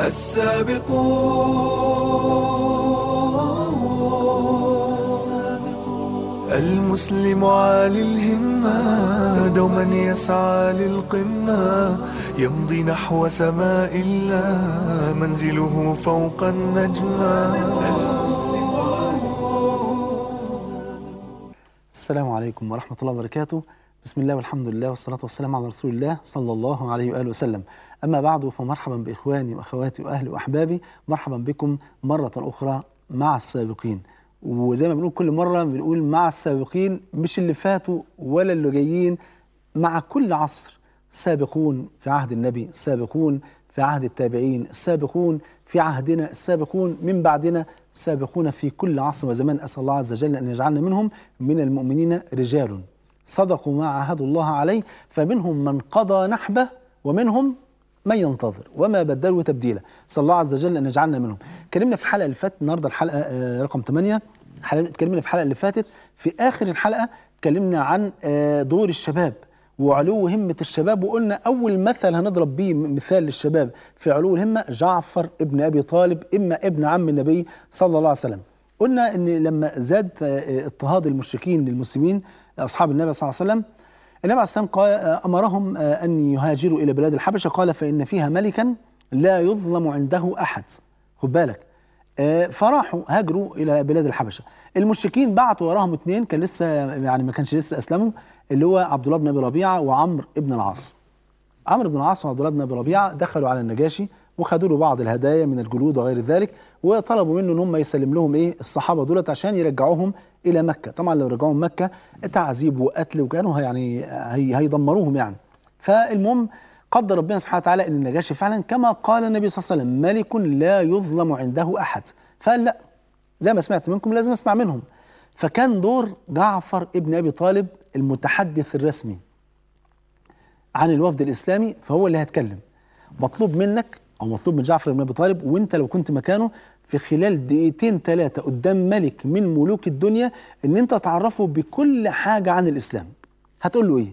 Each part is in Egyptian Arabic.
السابقون المسلم عالي الهمة دوما يسعى للقمة يمضي نحو سماء الله منزله فوق النجمة السلام عليكم ورحمة الله وبركاته بسم الله والحمد لله والصلاة والسلام على رسول الله صلى الله عليه وآله وسلم أما بعد فمرحبا بإخواني وأخواتي وأهلي وأحبابي مرحبا بكم مرة أخرى مع السابقين وزي ما بنقول كل مرة بنقول مع السابقين مش اللي فاتوا ولا اللي جايين مع كل عصر سابقون في عهد النبي سابقون في عهد التابعين السابقون في عهدنا السابقون من بعدنا سابقون في كل عصر وزمان أسأل الله عز وجل أن يجعلنا منهم من المؤمنين رجال صدقوا ما عاهدوا الله عليه فمنهم من قضى نحبه ومنهم من ينتظر وما بدلوا تبديلا صلى الله عز وجل أن يجعلنا منهم كلمنا في الحلقة اللي فاتت النهاردة الحلقة آه، رقم 8 اتكلمنا في الحلقة اللي فاتت في آخر الحلقة اتكلمنا عن آه، دور الشباب وعلو همة الشباب وقلنا أول مثل هنضرب بيه مثال للشباب في علو الهمة جعفر ابن أبي طالب إما ابن عم النبي صلى الله عليه وسلم قلنا أن لما زاد آه، اضطهاد المشركين للمسلمين أصحاب النبي صلى الله عليه وسلم النبي عليه السلام قال آه، أمرهم آه، أن يهاجروا إلى بلاد الحبشة قال فإن فيها ملكا لا يظلم عنده أحد خد بالك آه، فراحوا هاجروا الى بلاد الحبشه المشركين بعتوا وراهم اثنين كان لسه يعني ما كانش لسه اسلموا اللي هو عبد الله بن ابي ربيعه وعمرو بن العاص عمرو بن العاص وعبد الله بن ابي ربيعه دخلوا على النجاشي وخدوا له بعض الهدايا من الجلود وغير ذلك وطلبوا منه ان هم يسلم لهم ايه الصحابه دولت عشان يرجعوهم الى مكه طبعا لو رجعوهم مكه تعذيب وقتل وكانوا يعني هي هيدمروهم يعني فالمهم قدر ربنا سبحانه وتعالى ان النجاشي فعلا كما قال النبي صلى الله عليه وسلم ملك لا يظلم عنده احد فقال لا زي ما سمعت منكم لازم اسمع منهم فكان دور جعفر ابن ابي طالب المتحدث الرسمي عن الوفد الاسلامي فهو اللي هيتكلم مطلوب منك او مطلوب من جعفر بن ابي طالب وانت لو كنت مكانه في خلال دقيقتين ثلاثه قدام ملك من ملوك الدنيا ان انت تعرفه بكل حاجه عن الاسلام هتقول له ايه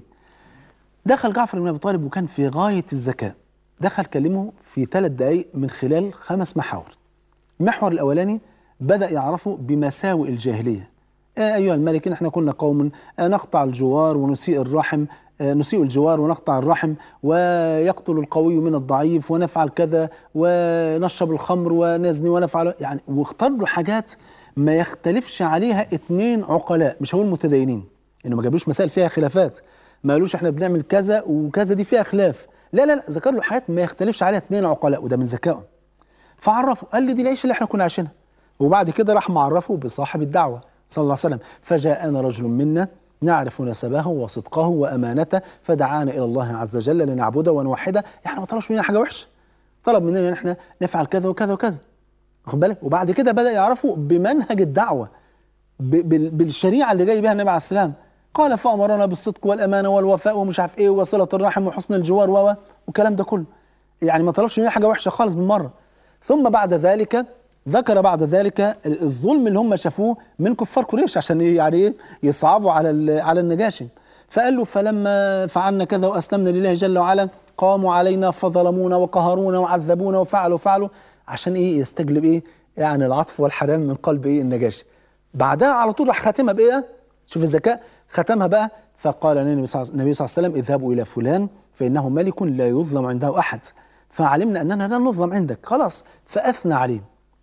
دخل جعفر بن ابي طالب وكان في غايه الذكاء دخل كلمه في ثلاث دقائق من خلال خمس محاور المحور الاولاني بدا يعرفه بمساوئ الجاهليه آه ايها الملك احنا كنا قوم آه نقطع الجوار ونسيء الرحم آه نسيء الجوار ونقطع الرحم ويقتل القوي من الضعيف ونفعل كذا ونشرب الخمر ونزني ونفعل يعني واختار له حاجات ما يختلفش عليها اتنين عقلاء مش هقول متدينين انه ما جابلوش مسائل فيها خلافات ما قالوش احنا بنعمل كذا وكذا دي فيها خلاف لا لا لا ذكر له حاجات ما يختلفش عليها اتنين عقلاء وده من ذكائه فعرفه قال لي دي العيش اللي احنا كنا عايشينها وبعد كده راح معرفه بصاحب الدعوه صلى الله عليه وسلم فجاءنا رجل منا نعرف نسبه وصدقه وامانته فدعانا الى الله عز وجل لنعبده ونوحده احنا ما طلبش مننا حاجه وحشه طلب مننا ان احنا نفعل كذا وكذا وكذا واخد بالك وبعد كده بدا يعرفه بمنهج الدعوه ب- بال- بالشريعه اللي جاي بها النبي عليه السلام قال فامرنا بالصدق والامانه والوفاء ومش عارف ايه وصله الرحم وحسن الجوار و و- والكلام ده كله يعني ما طلبش مننا حاجه وحشه خالص بالمره ثم بعد ذلك ذكر بعد ذلك الظلم اللي هم شافوه من كفار قريش عشان يعني ايه يصعبوا على ال- على النجاشي فقال له فلما فعلنا كذا واسلمنا لله جل وعلا قاموا علينا فظلمونا وقهرونا وعذبونا وفعلوا فعلوا عشان ايه يستجلب ايه يعني العطف والحنان من قلب ايه النجاشي بعدها على طول راح خاتمها بايه شوف الذكاء ختمها بقى فقال النبي صلى النبي صلى الله عليه وسلم اذهبوا الى فلان فانه ملك لا يظلم عنده احد فعلمنا اننا لا نظلم عندك خلاص فاثنى عليه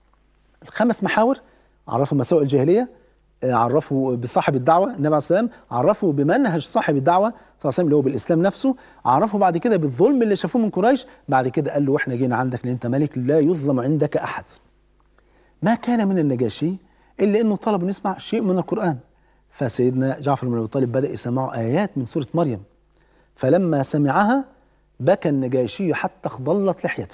الخمس محاور عرفوا مساوئ الجاهليه آه، عرفوا بصاحب الدعوه النبي عليه السلام عرفوا بمنهج صاحب الدعوه صلى الله عليه وسلم اللي هو بالاسلام نفسه عرفوا بعد كده بالظلم اللي شافوه من قريش بعد كده قال له احنا جينا عندك لان انت ملك لا يظلم عندك احد ما كان من النجاشي الا انه طلب ان يسمع شيء من القران فسيدنا جعفر بن ابي طالب بدا يسمعه ايات من سوره مريم فلما سمعها بكى النجاشي حتى اخضلت لحيته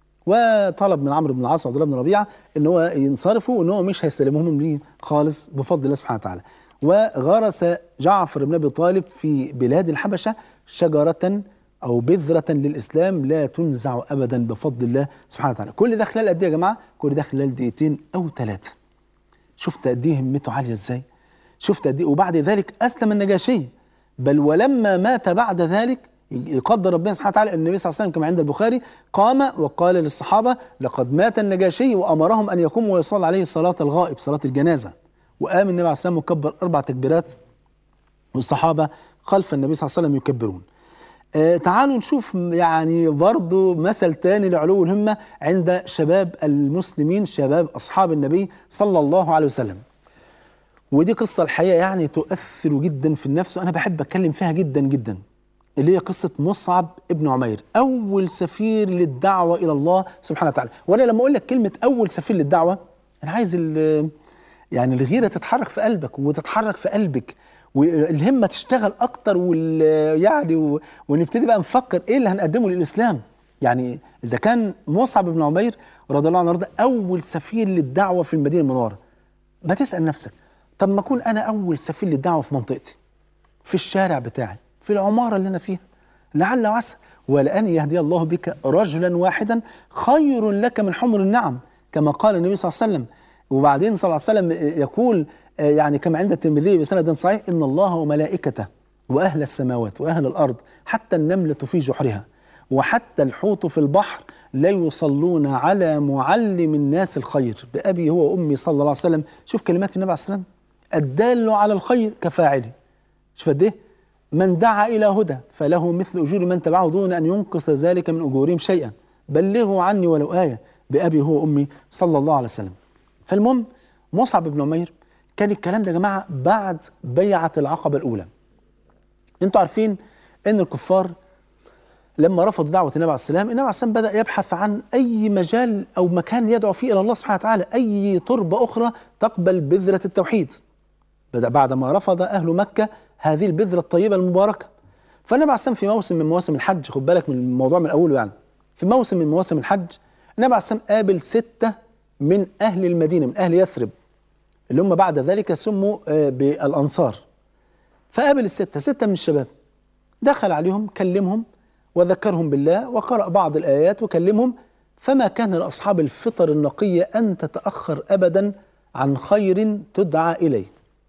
وطلب من عمرو بن العاص وعبد الله بن ربيعه ان هو ينصرفوا وان هو مش هيسلمهم ليه خالص بفضل الله سبحانه وتعالى وغرس جعفر بن ابي طالب في بلاد الحبشه شجره او بذره للاسلام لا تنزع ابدا بفضل الله سبحانه وتعالى كل ده خلال قد ايه يا جماعه كل ده خلال دقيقتين او ثلاثه شفت قد ايه همته عاليه ازاي شفت قد ايه وبعد ذلك اسلم النجاشي بل ولما مات بعد ذلك يقدر ربنا سبحانه وتعالى ان النبي صلى الله عليه وسلم كما عند البخاري قام وقال للصحابه لقد مات النجاشي وامرهم ان يقوموا ويصلوا عليه صلاه الغائب صلاه الجنازه وقام النبي عليه الصلاه والسلام وكبر اربع تكبيرات والصحابه خلف النبي صلى الله عليه وسلم يكبرون آه تعالوا نشوف يعني برضو مثل تاني لعلو الهمة عند شباب المسلمين شباب أصحاب النبي صلى الله عليه وسلم ودي قصة الحقيقة يعني تؤثر جدا في النفس وأنا بحب أتكلم فيها جدا جدا اللي هي قصة مصعب ابن عمير أول سفير للدعوة إلى الله سبحانه وتعالى وأنا لما أقول لك كلمة أول سفير للدعوة أنا عايز يعني الغيرة تتحرك في قلبك وتتحرك في قلبك والهمه تشتغل اكتر وال يعني و... ونبتدي بقى نفكر ايه اللي هنقدمه للاسلام يعني اذا كان مصعب بن عمير رضي الله عنه وارضاه اول سفير للدعوه في المدينه المنوره ما تسال نفسك طب ما اكون انا اول سفير للدعوه في منطقتي في الشارع بتاعي في العماره اللي انا فيها لعل وعسى ولان يهدي الله بك رجلا واحدا خير لك من حمر النعم كما قال النبي صلى الله عليه وسلم وبعدين صلى الله عليه وسلم يقول يعني كما عند الترمذي بسند صحيح ان الله وملائكته واهل السماوات واهل الارض حتى النمله في جحرها وحتى الحوت في البحر لا يصلون على معلم الناس الخير بأبي هو وأمي صلى الله عليه وسلم شوف كلمات النبي عليه الصلاة والسلام الدال على الخير كفاعله شوف قد ايه من دعا إلى هدى فله مثل أجور من تبعه دون أن ينقص ذلك من أجورهم شيئا بلغوا عني ولو آية بأبي هو وأمي صلى الله عليه وسلم فالمهم مصعب بن عمير كان الكلام ده يا جماعه بعد بيعه العقبه الاولى. انتوا عارفين ان الكفار لما رفضوا دعوه النبي عليه السلام، النبي عليه السلام بدا يبحث عن اي مجال او مكان يدعو فيه الى الله سبحانه وتعالى، اي تربه اخرى تقبل بذره التوحيد. بدا بعد ما رفض اهل مكه هذه البذره الطيبه المباركه. فالنبي عليه السلام في موسم من مواسم الحج خد بالك من الموضوع من اوله يعني. في موسم من مواسم الحج النبي عليه السلام قابل سته من اهل المدينه من اهل يثرب اللي هم بعد ذلك سموا بالأنصار فقابل الستة ستة من الشباب دخل عليهم كلمهم وذكرهم بالله وقرأ بعض الآيات وكلمهم فما كان لأصحاب الفطر النقية أن تتأخر أبدا عن خير تدعى إليه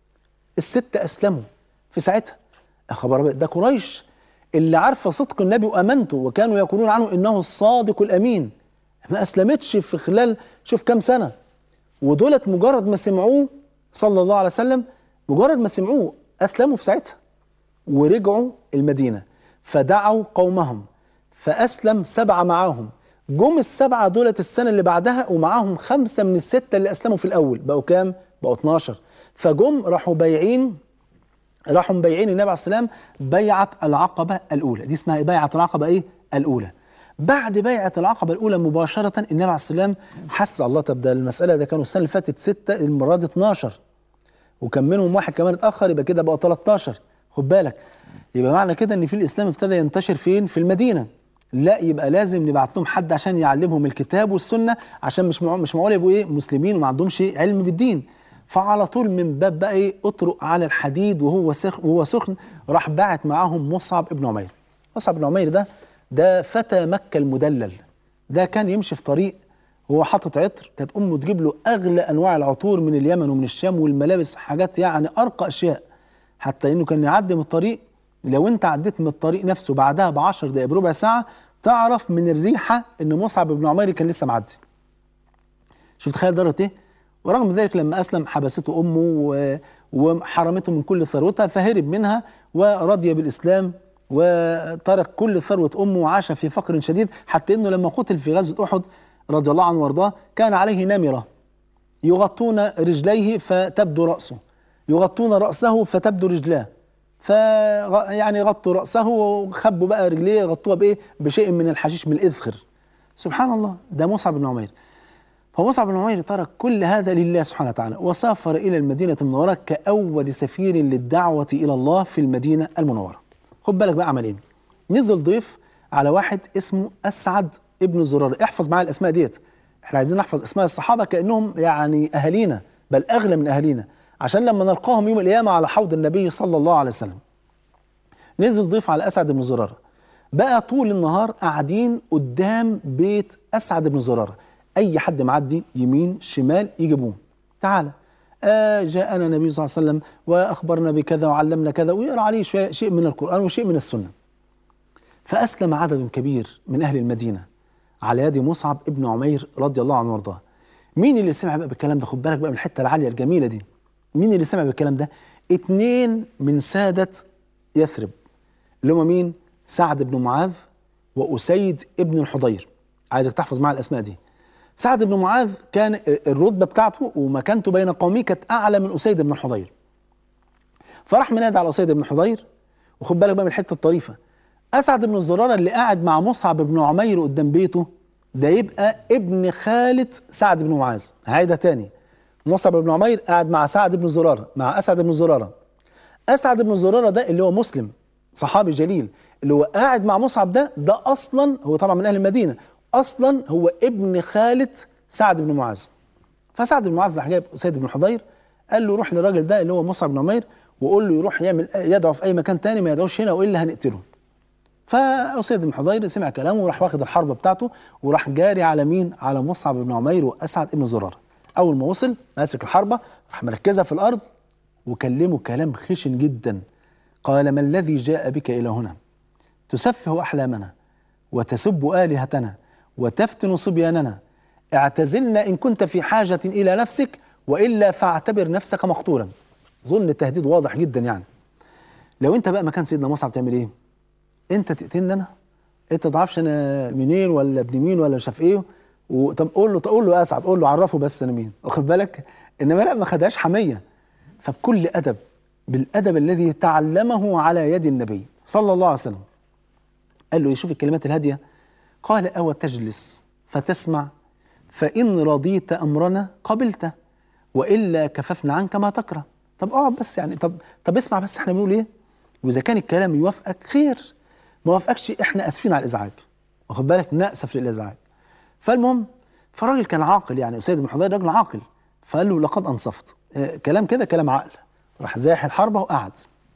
الستة أسلموا في ساعتها خبر ده قريش اللي عارفة صدق النبي وأمنته وكانوا يقولون عنه إنه الصادق الأمين ما أسلمتش في خلال شوف كم سنة ودولت مجرد ما سمعوه صلى الله عليه وسلم مجرد ما سمعوه اسلموا في ساعتها ورجعوا المدينه فدعوا قومهم فاسلم سبعه معاهم جم السبعه دولت السنه اللي بعدها ومعاهم خمسه من السته اللي اسلموا في الاول بقوا كام؟ بقوا 12 فجم راحوا بايعين راحوا مبايعين النبي عليه السلام بيعه العقبه الاولى دي اسمها بيعه العقبه ايه؟ الاولى بعد بيعة العقبة الأولى مباشرة النبي عليه السلام حس الله طب ده المسألة ده كانوا السنة اللي فاتت ستة المرة دي 12 وكان منهم واحد كمان اتأخر يبقى كده بقى 13 خد بالك يبقى معنى كده إن في الإسلام ابتدى ينتشر فين؟ في المدينة لا يبقى لازم نبعت لهم حد عشان يعلمهم الكتاب والسنة عشان مش مش معقول يبقوا إيه مسلمين وما عندهمش علم بالدين فعلى طول من باب بقى إيه اطرق على الحديد وهو سخن وهو سخن راح باعت معاهم مصعب ابن عمير مصعب بن عمير ده ده فتى مكة المدلل ده كان يمشي في طريق وهو حاطط عطر كانت امه تجيب له اغلى انواع العطور من اليمن ومن الشام والملابس حاجات يعني ارقى اشياء حتى انه كان يعدي من الطريق لو انت عديت من الطريق نفسه بعدها ب 10 دقائق بربع ساعه تعرف من الريحه ان مصعب بن عمير كان لسه معدي شوف تخيل درجه ايه ورغم ذلك لما اسلم حبسته امه وحرمته من كل ثروتها فهرب منها ورضي بالاسلام وترك كل ثروة أمه وعاش في فقر شديد حتى أنه لما قتل في غزوة أحد رضي الله عنه وارضاه كان عليه نمرة يغطون رجليه فتبدو رأسه يغطون رأسه فتبدو رجلاه ف يعني غطوا رأسه وخبوا بقى رجليه غطوها بإيه بشيء من الحشيش من الإذخر سبحان الله ده مصعب بن عمير فمصعب بن عمير ترك كل هذا لله سبحانه وتعالى وسافر إلى المدينة المنورة كأول سفير للدعوة إلى الله في المدينة المنورة خد بالك بقى عمل ايه نزل ضيف على واحد اسمه اسعد ابن زرار احفظ معايا الاسماء ديت احنا عايزين نحفظ اسماء الصحابه كانهم يعني اهالينا بل اغلى من اهالينا عشان لما نلقاهم يوم القيامه على حوض النبي صلى الله عليه وسلم نزل ضيف على اسعد بن زراره بقى طول النهار قاعدين قدام بيت اسعد بن زراره اي حد معدي يمين شمال يجيبوه تعالى آه جاءنا النبي صلى الله عليه وسلم واخبرنا بكذا وعلمنا كذا ويقرا عليه شيء, شيء من القران وشيء من السنه فأسلم عدد كبير من أهل المدينة على يد مصعب ابن عمير رضي الله عنه وارضاه مين اللي سمع بقى بالكلام ده خد بالك بقى من الحتة العالية الجميلة دي مين اللي سمع بالكلام ده اتنين من سادة يثرب اللي هم مين سعد بن معاذ وأسيد ابن الحضير عايزك تحفظ معايا الأسماء دي سعد بن معاذ كان الرتبة بتاعته ومكانته بين قومه كانت أعلى من أسيد بن الحضير فراح منادي على أسيد بن حضير وخد بالك بقى من الحتة الطريفة أسعد بن الزرارة اللي قاعد مع مصعب بن عمير قدام بيته ده يبقى ابن خالة سعد بن معاذ هعيدها تاني مصعب بن عمير قاعد مع سعد بن زرارة مع أسعد بن زرارة أسعد بن زرارة ده اللي هو مسلم صحابي جليل اللي هو قاعد مع مصعب ده ده أصلا هو طبعا من أهل المدينة أصلا هو ابن خالة سعد بن معاذ فسعد بن معاذ راح جايب أسيد بن حضير قال له روح للراجل ده اللي هو مصعب بن عمير وقول له يروح يعمل يدعو في أي مكان تاني ما يدعوش هنا وإلا هنقتله فأسيد بن حضير سمع كلامه وراح واخد الحرب بتاعته وراح جاري على مين؟ على مصعب بن عمير وأسعد بن زرارة أول ما وصل ماسك الحربة راح مركزها في الأرض وكلمه كلام خشن جدا قال ما الذي جاء بك إلى هنا تسفه أحلامنا وتسب آلهتنا وتفتن صبياننا اعتزلنا إن كنت في حاجة إلى نفسك وإلا فاعتبر نفسك مقتولا ظن التهديد واضح جدا يعني لو انت بقى مكان سيدنا مصعب تعمل ايه انت تقتلني انا انت تعرفش انا منين ولا ابن مين ولا شاف ايه وطب قول له قول له اسعد قول له عرفه بس انا مين واخد بالك انما لا ما خدهاش حميه فبكل ادب بالادب الذي تعلمه على يد النبي صلى الله عليه وسلم قال له يشوف الكلمات الهاديه قال او تجلس فتسمع فان رضيت امرنا قبلته والا كففنا عنك ما تكره طب اقعد بس يعني طب طب اسمع بس احنا بنقول ايه واذا كان الكلام يوافقك خير ما وافقكش احنا اسفين على الازعاج واخد بالك ناسف للازعاج فالمهم فالراجل كان عاقل يعني اسيد بن حضير راجل عاقل فقال له لقد انصفت آه كلام كده كلام عقل راح زاح الحربه وقعد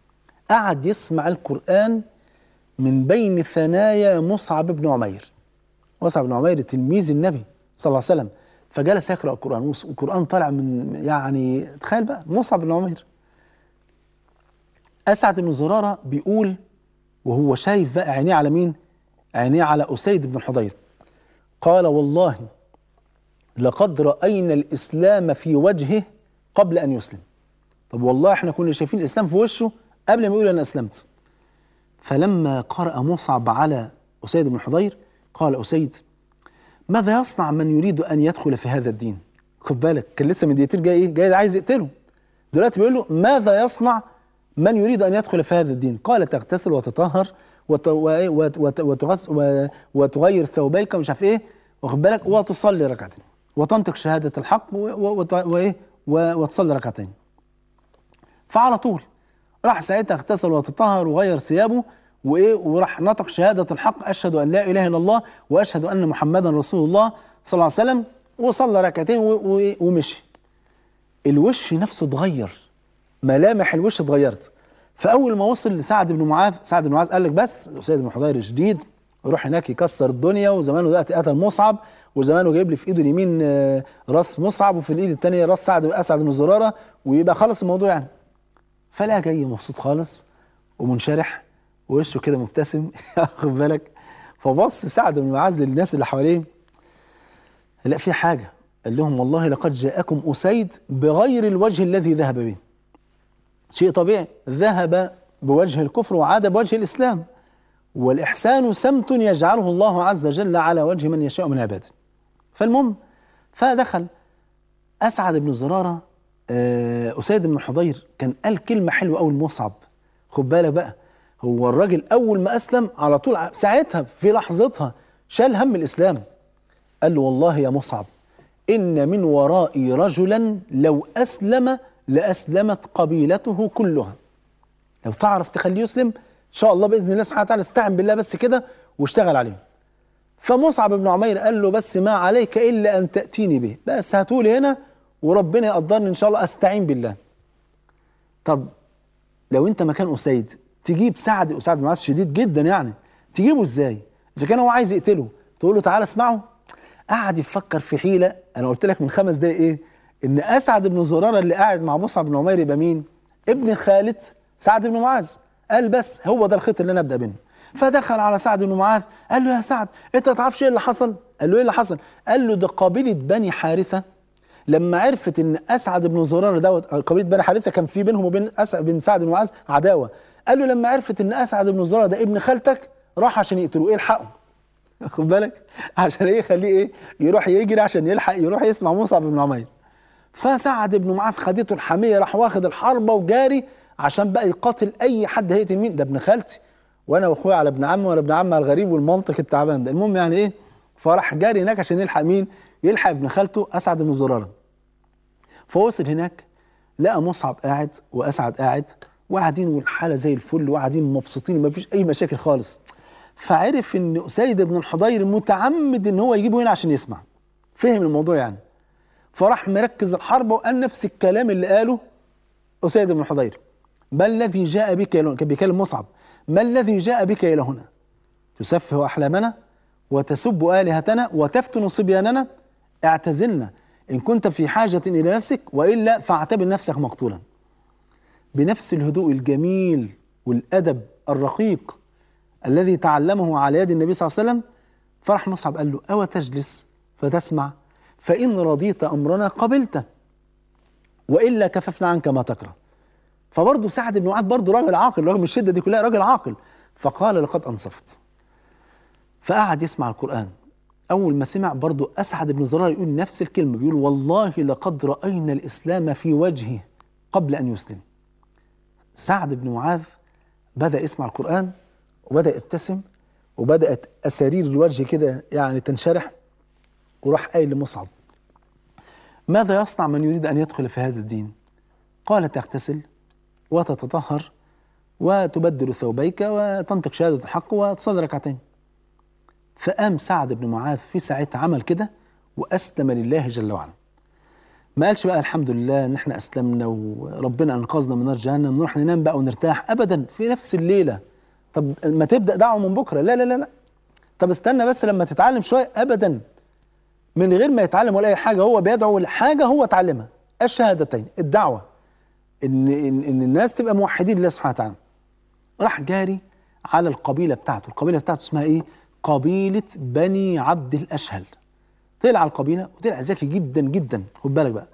قعد يسمع القران من بين ثنايا مصعب بن عمير مصعب بن عمير تلميذ النبي صلى الله عليه وسلم فجلس يقرا القران والقران طالع من يعني تخيل بقى مصعب بن عمير اسعد بن زراره بيقول وهو شايف بقى عينيه على مين؟ عينيه على اسيد بن الحضير قال والله لقد راينا الاسلام في وجهه قبل ان يسلم طب والله احنا كنا شايفين الاسلام في وشه قبل ما يقول انا اسلمت فلما قرأ مصعب على أسيد بن حضير قال أسيد ماذا يصنع من يريد أن يدخل في هذا الدين خد بالك كان لسه من دقيقتين جاي إيه جاي عايز يقتله دلوقتي بيقول له ماذا يصنع من يريد أن يدخل في هذا الدين قال تغتسل وتطهر وت... وت... وت... وتغس... و... وتغير ثوبيك ومش عارف ايه واخد بالك وتصلي ركعتين وتنطق شهادة الحق و... و... وت... وإيه و... وتصلي ركعتين فعلى طول راح ساعتها اغتسل وتطهر وغير ثيابه وايه وراح نطق شهاده الحق اشهد ان لا اله الا الله واشهد ان محمدا رسول الله صلى الله عليه وسلم وصلى ركعتين ومشي الوش نفسه اتغير ملامح الوش اتغيرت فاول ما وصل لسعد بن معاذ سعد بن معاذ قال لك بس سيد بن حضير شديد يروح هناك يكسر الدنيا وزمانه دلوقتي قتل مصعب وزمانه جايب لي في ايده اليمين راس مصعب وفي الايد الثانيه راس سعد اسعد بن زراره ويبقى خلص الموضوع يعني فلا جاي مبسوط خالص ومنشرح ووشه كده مبتسم واخد بالك فبص سعد بن معاذ للناس اللي حواليه لا في حاجه قال لهم والله لقد جاءكم اسيد بغير الوجه الذي ذهب به شيء طبيعي ذهب بوجه الكفر وعاد بوجه الاسلام والاحسان سمت يجعله الله عز وجل على وجه من يشاء من عباده فالمهم فدخل اسعد بن زراره أسيد بن الحضير كان قال كلمة حلوة أوي لمصعب خد بالك بقى هو الراجل أول ما أسلم على طول ساعتها في لحظتها شال هم الإسلام قال له والله يا مصعب إن من ورائي رجلا لو أسلم لأسلمت قبيلته كلها لو تعرف تخليه يسلم إن شاء الله بإذن الله سبحانه وتعالى استعن بالله بس كده واشتغل عليه فمصعب بن عمير قال له بس ما عليك إلا أن تأتيني به بس هاتولي هنا وربنا يقدرني ان شاء الله استعين بالله طب لو انت مكان اسيد تجيب سعد اسعد بن معاذ شديد جدا يعني تجيبه ازاي اذا كان هو عايز يقتله تقول له تعالى اسمعه قعد يفكر في حيله انا قلت لك من خمس دقايق ايه ان اسعد بن زراره اللي قاعد مع مصعب بن عمير يبقى مين ابن خالد سعد بن معاذ قال بس هو ده الخيط اللي انا ابدا منه فدخل على سعد بن معاذ قال له يا سعد انت ما تعرفش ايه اللي حصل قال له ايه اللي حصل قال له ده قبيله بني حارثه لما عرفت ان اسعد بن زراره دوت قبيله بني حارثه كان في بينهم وبين اسعد بن سعد بن معاذ عداوه قال له لما عرفت ان اسعد بن زراره ده ابن خالتك راح عشان يقتلوه الحقه خد بالك عشان ايه يخليه ايه يروح يجري عشان يلحق يروح يسمع مصعب بن عمير فسعد بن معاذ خدته الحميه راح واخد الحربه وجاري عشان بقى يقاتل اي حد هيقتل مين ده ابن خالتي وانا واخويا على ابن عمي وانا ابن عمي على الغريب والمنطق التعبان ده المهم يعني ايه فراح جاري هناك عشان يلحق مين يلحق ابن خالته اسعد بن زراره فوصل هناك لقى مصعب قاعد واسعد قاعد وقاعدين والحاله زي الفل وقاعدين مبسوطين ما فيش اي مشاكل خالص فعرف ان اسيد بن الحضير متعمد ان هو يجيبه هنا عشان يسمع فهم الموضوع يعني فراح مركز الحرب وقال نفس الكلام اللي قاله اسيد بن الحضير ما الذي جاء بك الى هنا كان بيكلم مصعب ما الذي جاء بك الى هنا تسفه احلامنا وتسب الهتنا وتفتن صبياننا اعتزلنا ان كنت في حاجه الى نفسك والا فاعتبر نفسك مقتولا بنفس الهدوء الجميل والادب الرقيق الذي تعلمه على يد النبي صلى الله عليه وسلم فرح مصعب قال له أو تجلس فتسمع فإن رضيت أمرنا قبلته وإلا كففنا عنك ما تكره فبرضه سعد بن معاذ برضه راجل عاقل رغم الشدة دي كلها راجل عاقل فقال لقد أنصفت فقعد يسمع القرآن أول ما سمع برضه أسعد بن زرار يقول نفس الكلمة بيقول والله لقد رأينا الإسلام في وجهه قبل أن يسلم سعد بن معاذ بدأ يسمع القرآن وبدأ يبتسم وبدأت أسارير الوجه كده يعني تنشرح وراح قايل لمصعب ماذا يصنع من يريد أن يدخل في هذا الدين قال تغتسل وتتطهر وتبدل ثوبيك وتنطق شهادة الحق وتصلي ركعتين فقام سعد بن معاذ في ساعتها عمل كده وأسلم لله جل وعلا ما قالش بقى الحمد لله ان احنا اسلمنا وربنا انقذنا من نار جهنم نروح ننام بقى ونرتاح ابدا في نفس الليله طب ما تبدا دعوه من بكره لا لا لا لا طب استنى بس لما تتعلم شويه ابدا من غير ما يتعلم ولا اي حاجه هو بيدعو لحاجه هو اتعلمها الشهادتين الدعوه ان ان, إن الناس تبقى موحدين لله سبحانه وتعالى راح جاري على القبيله بتاعته القبيله بتاعته اسمها ايه قبيله بني عبد الاشهل طلع على القبيله وطلع ذكي جدا جدا خد بالك بقى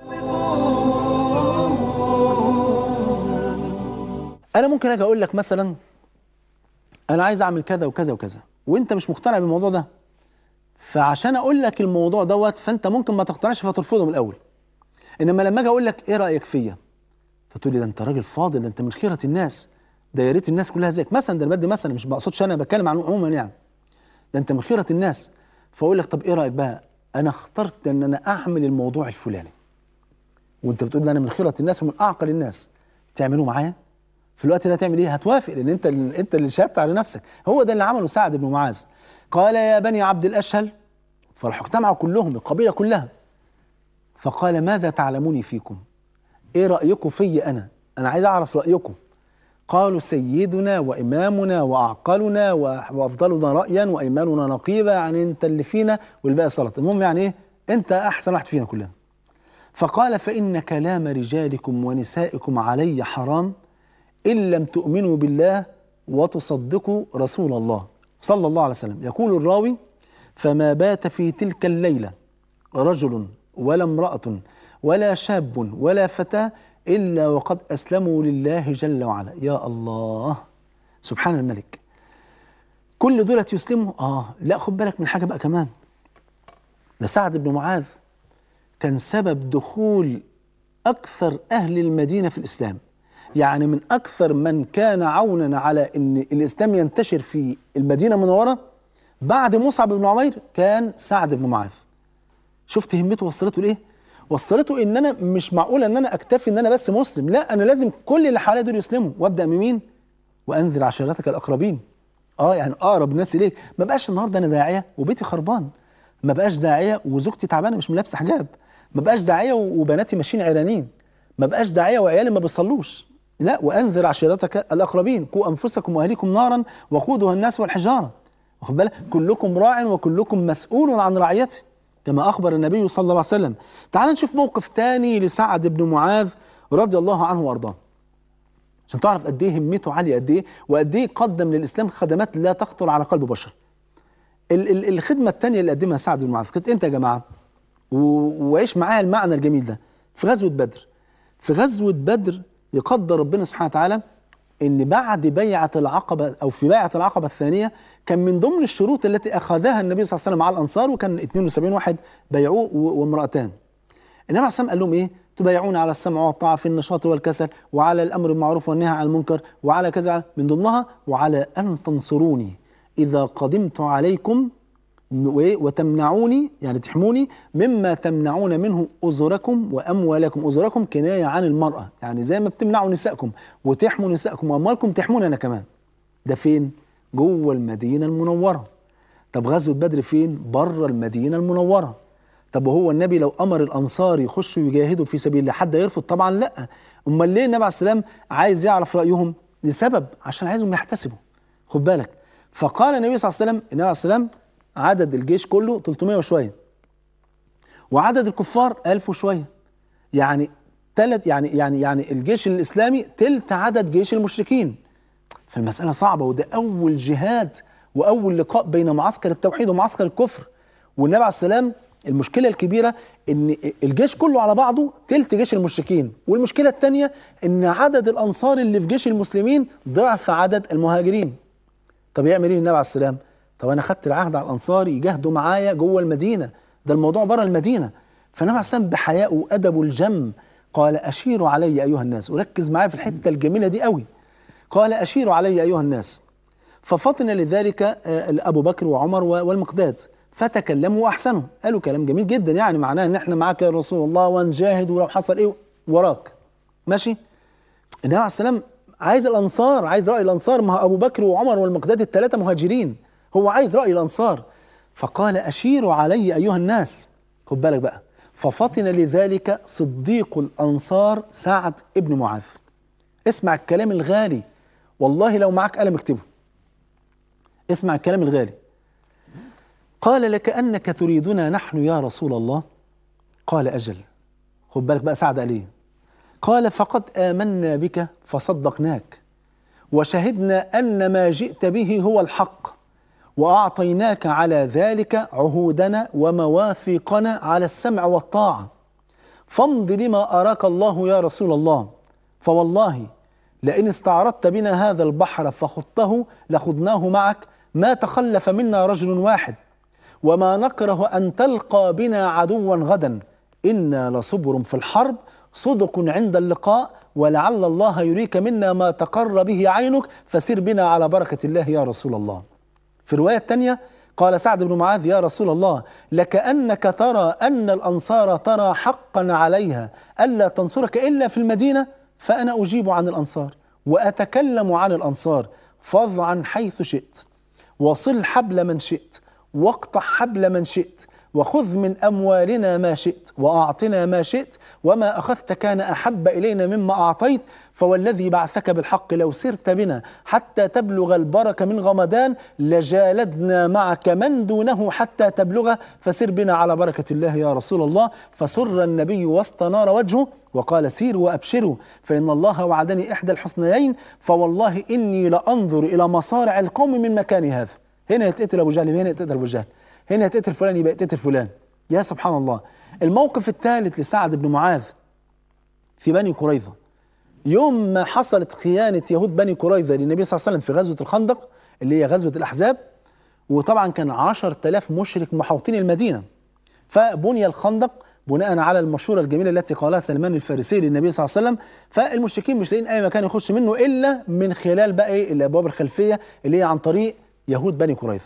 انا ممكن اجي اقول لك مثلا انا عايز اعمل كذا وكذا وكذا وانت مش مقتنع بالموضوع ده فعشان اقول لك الموضوع دوت فانت ممكن ما تقتنعش فترفضه من الاول انما لما اجي اقول لك ايه رايك فيا فتقول لي ده انت راجل فاضل ده انت من خيره الناس ده يا ريت الناس كلها زيك مثلا ده انا بدي مثلا مش بقصدش انا بتكلم عن عموما يعني ده انت من خيره الناس فاقول لك طب ايه رايك بقى انا اخترت ان انا اعمل الموضوع الفلاني وانت بتقول لي انا من خيره الناس ومن اعقل الناس تعملوه معايا في الوقت ده تعمل ايه هتوافق لان انت انت اللي شهدت على نفسك هو ده اللي عمله سعد بن معاذ قال يا بني عبد الاشهل فراحوا اجتمعوا كلهم القبيله كلها فقال ماذا تعلموني فيكم ايه رايكم في انا انا عايز اعرف رايكم قالوا سيدنا وامامنا واعقلنا وافضلنا رايا وايماننا نقيبه يعني انت اللي فينا والباقي سلطه المهم يعني ايه انت احسن واحد فينا كلنا فقال فان كلام رجالكم ونسائكم علي حرام ان لم تؤمنوا بالله وتصدقوا رسول الله صلى الله عليه وسلم يقول الراوي فما بات في تلك الليله رجل ولا امراه ولا شاب ولا فتاه إلا وقد أسلموا لله جل وعلا يا الله سبحان الملك كل دولة يسلموا آه لا خد بالك من حاجة بقى كمان ده سعد بن معاذ كان سبب دخول أكثر أهل المدينة في الإسلام يعني من أكثر من كان عونا على أن الإسلام ينتشر في المدينة المنورة بعد مصعب بن عمير كان سعد بن معاذ شفت همته وصلته لإيه؟ وصلته ان انا مش معقول ان انا اكتفي ان انا بس مسلم لا انا لازم كل اللي حواليا دول يسلموا وابدا من مين وانذر عشيرتك الاقربين اه يعني اقرب الناس اليك ما بقاش النهارده انا داعيه وبيتي خربان ما بقاش داعيه وزوجتي تعبانه مش لابسه حجاب ما بقاش داعيه وبناتي ماشيين عرانين ما بقاش داعيه وعيالي ما بيصلوش لا وانذر عشيرتك الاقربين قوا انفسكم واهليكم نارا وقودها الناس والحجاره واخد بالك كلكم راع وكلكم مسؤول عن رعيته كما أخبر النبي صلى الله عليه وسلم تعال نشوف موقف تاني لسعد بن معاذ رضي الله عنه وأرضاه عشان تعرف قد ايه همته عاليه قد ايه وقد ايه قدم للاسلام خدمات لا تخطر على قلب بشر ال- ال- الخدمه الثانيه اللي قدمها سعد بن معاذ كانت امتى يا جماعه و- وعيش معايا المعنى الجميل ده في غزوه بدر في غزوه بدر يقدر ربنا سبحانه وتعالى ان بعد بيعه العقبه او في بيعه العقبه الثانيه كان من ضمن الشروط التي اخذها النبي صلى الله عليه وسلم على الانصار وكان 72 واحد بيعوه و- وامراتان النبي عليه الصلاه والسلام قال لهم ايه؟ تبايعون على السمع والطاعه في النشاط والكسل وعلى الامر بالمعروف والنهي عن المنكر وعلى كذا من ضمنها وعلى ان تنصروني اذا قدمت عليكم و- وتمنعوني يعني تحموني مما تمنعون منه أزركم وأموالكم أزركم كناية عن المرأة يعني زي ما بتمنعوا نسائكم وتحموا نسائكم وأموالكم تحمون أنا كمان ده فين؟ جوه المدينة المنورة طب غزوة بدر فين؟ بره المدينة المنورة طب وهو النبي لو أمر الأنصار يخشوا يجاهدوا في سبيل الله حد يرفض طبعا لا أمال ليه النبي عليه السلام عايز يعرف رأيهم لسبب عشان عايزهم يحتسبوا خد بالك فقال النبي صلى الله عليه وسلم النبي عليه السلام عدد الجيش كله 300 وشويه وعدد الكفار 1000 وشويه يعني ثلاث يعني يعني يعني الجيش الاسلامي تلت عدد جيش المشركين فالمساله صعبه وده اول جهاد واول لقاء بين معسكر التوحيد ومعسكر الكفر والنبي عليه السلام المشكله الكبيره ان الجيش كله على بعضه تلت جيش المشركين والمشكله الثانيه ان عدد الانصار اللي في جيش المسلمين ضعف عدد المهاجرين طب يعمل ايه النبي عليه السلام طب انا خدت العهد على الانصار يجاهدوا معايا جوه المدينه ده الموضوع بره المدينه فالنبي عليه السلام بحيائه وادبه الجم قال اشيروا علي ايها الناس وركز معايا في الحته الجميله دي قوي قال اشيروا علي ايها الناس ففطن لذلك آه، ابو بكر وعمر و- والمقداد فتكلموا واحسنوا قالوا كلام جميل جدا يعني معناه ان احنا معاك يا رسول الله ونجاهد ولو حصل ايه وراك ماشي النبي عليه السلام عايز الانصار عايز راي الانصار ما هو ابو بكر وعمر والمقداد الثلاثه مهاجرين هو عايز راي الانصار فقال اشيروا علي ايها الناس خد بالك بقى ففطن لذلك صديق الانصار سعد ابن معاذ اسمع الكلام الغالي والله لو معك قلم اكتبه اسمع الكلام الغالي قال لكأنك تريدنا نحن يا رسول الله قال أجل خد بالك بقى سعد عليه قال فقد آمنا بك فصدقناك وشهدنا أن ما جئت به هو الحق وأعطيناك على ذلك عهودنا ومواثيقنا على السمع والطاعة فامض لما أراك الله يا رسول الله فوالله لئن استعرضت بنا هذا البحر فخضته لخضناه معك ما تخلف منا رجل واحد وما نكره أن تلقى بنا عدوا غدا إنا لصبر في الحرب صدق عند اللقاء ولعل الله يريك منا ما تقر به عينك فسر بنا على بركة الله يا رسول الله في الرواية الثانية قال سعد بن معاذ يا رسول الله لكأنك ترى أن الأنصار ترى حقا عليها ألا تنصرك إلا في المدينة فأنا أجيب عن الأنصار وأتكلم عن الأنصار فض عن حيث شئت وصل حبل من شئت واقطع حبل من شئت وخذ من أموالنا ما شئت وأعطنا ما شئت وما أخذت كان أحب إلينا مما أعطيت فوالذي بعثك بالحق لو سرت بنا حتى تبلغ البركة من غمدان لجالدنا معك من دونه حتى تبلغه فسر بنا على بركة الله يا رسول الله فسر النبي واستنار وجهه وقال سيروا وأبشروا فإن الله وعدني إحدى الحسنيين فوالله إني لأنظر إلى مصارع القوم من مكان هذا هنا يتقتل أبو جهل هنا يتقتل أبو جهل هنا يتقتل فلان يبقى يتقتل فلان يا سبحان الله الموقف الثالث لسعد بن معاذ في بني قريظة يوم ما حصلت خيانة يهود بني قريظة للنبي صلى الله عليه وسلم في غزوة الخندق اللي هي غزوة الأحزاب وطبعا كان عشر تلاف مشرك محاوطين المدينة فبني الخندق بناء على المشورة الجميلة التي قالها سلمان الفارسي للنبي صلى الله عليه وسلم فالمشركين مش لاقيين أي مكان يخش منه إلا من خلال بقى إيه الأبواب الخلفية اللي هي عن طريق يهود بني قريظة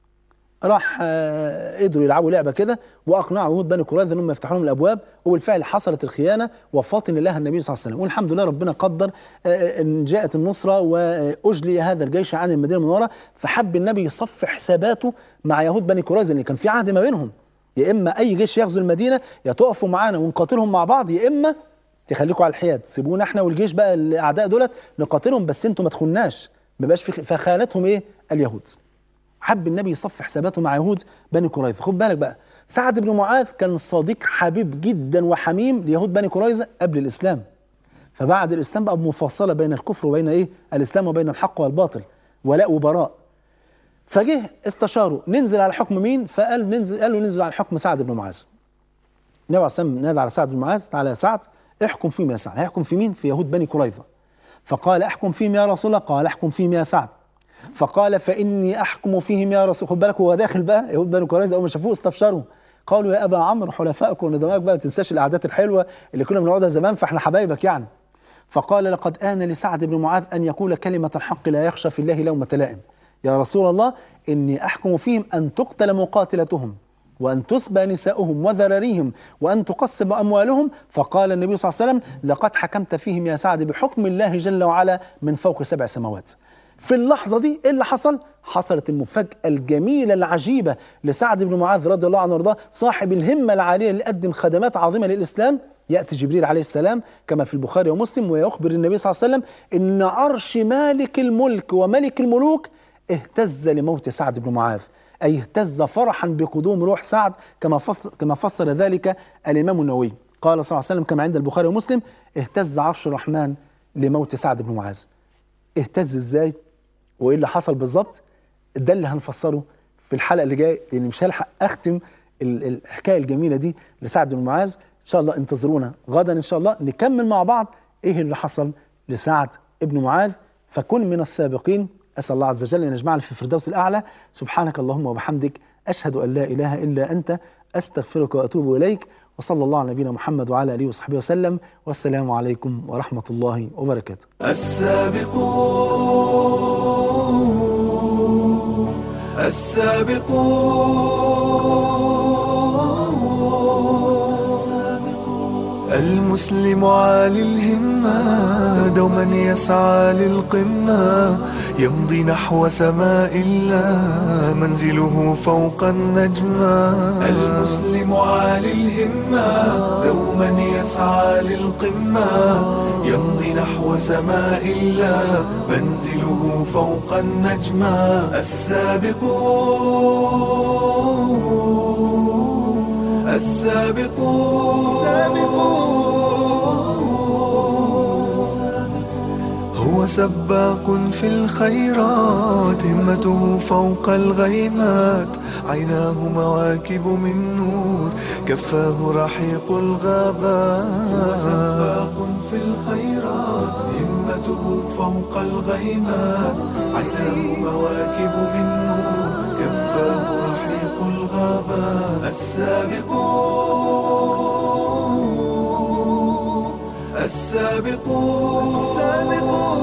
راح آه، قدروا يلعبوا لعبه كده واقنعوا يهود بني قريظه انهم يفتحوا لهم الابواب وبالفعل حصلت الخيانه وفاطن لها النبي صلى الله عليه وسلم والحمد لله ربنا قدر آه، ان جاءت النصره واجلي هذا الجيش عن المدينه المنوره فحب النبي يصفي حساباته مع يهود بني قريظه لان كان في عهد ما بينهم يا اما اي جيش يغزو المدينه يا تقفوا معانا ونقاتلهم مع بعض يا اما تخليكم على الحياد سيبونا احنا والجيش بقى الاعداء دولت نقاتلهم بس انتوا ما تخوناش ما بقاش في فخانتهم ايه اليهود حب النبي يصفي حساباته مع يهود بني قريظه خد بالك بقى سعد بن معاذ كان صديق حبيب جدا وحميم ليهود بني قريظه قبل الاسلام فبعد الاسلام بقى مفصله بين الكفر وبين ايه الاسلام وبين الحق والباطل ولاء وبراء فجه استشاروا ننزل على حكم مين فقال ننزل قالوا ننزل على حكم سعد بن معاذ النبي عليه الصلاه والسلام نادى على سعد بن معاذ تعالى يا سعد احكم فيهم يا سعد هيحكم في مين في يهود بني قريظه فقال احكم فيهم يا رسول الله قال احكم فيهم يا سعد فقال فاني احكم فيهم يا رسول خد بالك هو داخل بقى يهود بني قريظه اول ما شافوه استبشروا قالوا يا ابا عمرو حلفائك وندمائك بقى ما تنساش القعدات الحلوه اللي كنا بنقعدها زمان فاحنا حبايبك يعني فقال لقد آن لسعد بن معاذ أن يقول كلمة الحق لا يخشى في الله لومة لائم يا رسول الله إني أحكم فيهم أن تقتل مقاتلتهم وأن تسبى نساؤهم وذراريهم وأن تقسم أموالهم فقال النبي صلى الله عليه وسلم لقد حكمت فيهم يا سعد بحكم الله جل وعلا من فوق سبع سماوات في اللحظة دي إيه اللي حصل؟ حصلت المفاجأة الجميلة العجيبة لسعد بن معاذ رضي الله عنه وارضاه صاحب الهمة العالية اللي قدم خدمات عظيمة للإسلام يأتي جبريل عليه السلام كما في البخاري ومسلم ويخبر النبي صلى الله عليه وسلم إن عرش مالك الملك وملك الملوك اهتز لموت سعد بن معاذ أي اهتز فرحا بقدوم روح سعد كما فصل كما فسر ذلك الإمام النووي قال صلى الله عليه وسلم كما عند البخاري ومسلم اهتز عرش الرحمن لموت سعد بن معاذ اهتز ازاي وايه اللي حصل بالظبط ده اللي هنفسره في الحلقه اللي جايه لان مش هلحق اختم ال- الحكايه الجميله دي لسعد بن معاذ ان شاء الله انتظرونا غدا ان شاء الله نكمل مع بعض ايه اللي حصل لسعد بن معاذ فكن من السابقين اسال الله عز وجل ان يجمعنا في الفردوس الاعلى سبحانك اللهم وبحمدك اشهد ان لا اله الا انت استغفرك واتوب اليك وصلى الله على نبينا محمد وعلى اله وصحبه وسلم والسلام عليكم ورحمه الله وبركاته السابقون السابقون المسلم عالي الهمة دوما يسعى للقمة يمضي نحو سماء الله منزله فوق النجمة المسلم عالي الهمة دوما يسعى للقمة يمضي نحو سماء الله منزله فوق النجمة السابقون السابقون هو سباق في الخيرات همته فوق الغيمات عيناه مواكب من نور كفاه رحيق الغابات هو سباق في الخيرات همته فوق الغيمات عيناه مواكب من نور كفاه رحيق الغابات السابقون السابقون